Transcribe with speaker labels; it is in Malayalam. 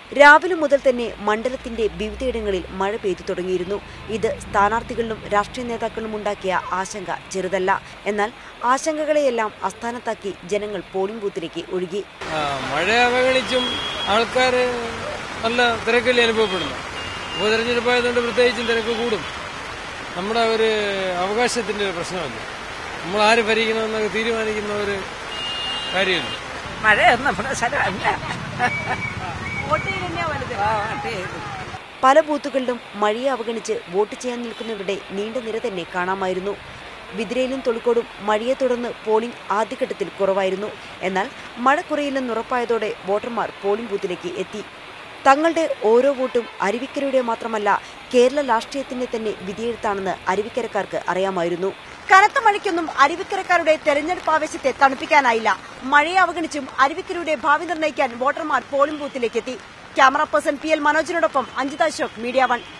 Speaker 1: രാവിലെ മുതൽ തന്നെ മണ്ഡലത്തിന്റെ വിവിധയിടങ്ങളിൽ മഴ പെയ്തു തുടങ്ങിയിരുന്നു ഇത് സ്ഥാനാർത്ഥികളിലും രാഷ്ട്രീയ നേതാക്കളിലും ഉണ്ടാക്കിയ ആശങ്ക ചെറുതല്ല എന്നാൽ ആശങ്കകളെയെല്ലാം അസ്ഥാനത്താക്കി ജനങ്ങൾ പോളിംഗ് ബൂത്തിലേക്ക് ഒഴുകി
Speaker 2: ആ, മഴ അവഗണിച്ചും ആൾക്കാർ നല്ല തിരക്കല്ലേ അനുഭവപ്പെടുന്നു ഉപതെരഞ്ഞെടുപ്പായതുകൊണ്ട് പ്രത്യേകിച്ചും തിരക്ക് കൂടും നമ്മുടെ ഒരു അവകാശത്തിന്റെ ഒരു പ്രശ്നമല്ല നമ്മൾ ആര് ഭരിക്കണമെന്നൊക്കെ തീരുമാനിക്കുന്ന ഒരു കാര്യമില്ല
Speaker 3: മഴയൊന്നും നമ്മുടെ സ്ഥലമല്ല ആ, വോട്ട് ചെയ്തു.
Speaker 1: പല ബൂത്തുകളിലും മഴയെ അവഗണിച്ച് വോട്ട് ചെയ്യാൻ നിൽക്കുന്നവരുടെ നീണ്ട നിര തന്നെ കാണാമായിരുന്നു ബിദ്രയിലും തൊളിക്കോടും മഴയെ തുടർന്ന് പോളിംഗ് ആദ്യഘട്ടത്തിൽ കുറവായിരുന്നു എന്നാൽ മഴ കുറയില്ലെന്ന് ഉറപ്പായതോടെ വോട്ടർമാർ പോളിംഗ് ബൂത്തിലേക്ക് എത്തി തങ്ങളുടെ ഓരോ വോട്ടും അരുവിക്കരയുടെ മാത്രമല്ല കേരള രാഷ്ട്രീയത്തിന്റെ തന്നെ വിധിയെഴുത്താണെന്ന് അരുവിക്കരക്കാർക്ക് അറിയാമായിരുന്നു കനത്ത മഴയ്ക്കൊന്നും അരുവിക്കരക്കാരുടെ തെരഞ്ഞെടുപ്പ് ആവേശത്തെ തണുപ്പിക്കാനായില്ല മഴയെ അവഗണിച്ചും അരുവിക്കരയുടെ ഭാവി നിർണ്ണയിക്കാൻ വോട്ടർമാർ പോളിംഗ് ബൂത്തിലേക്ക് എത്തി ക്യാമറ പേഴ്സൺ പി എൽ മനോജിനോടൊപ്പം അഞ്ജിത അശോക് മീഡിയ വൺ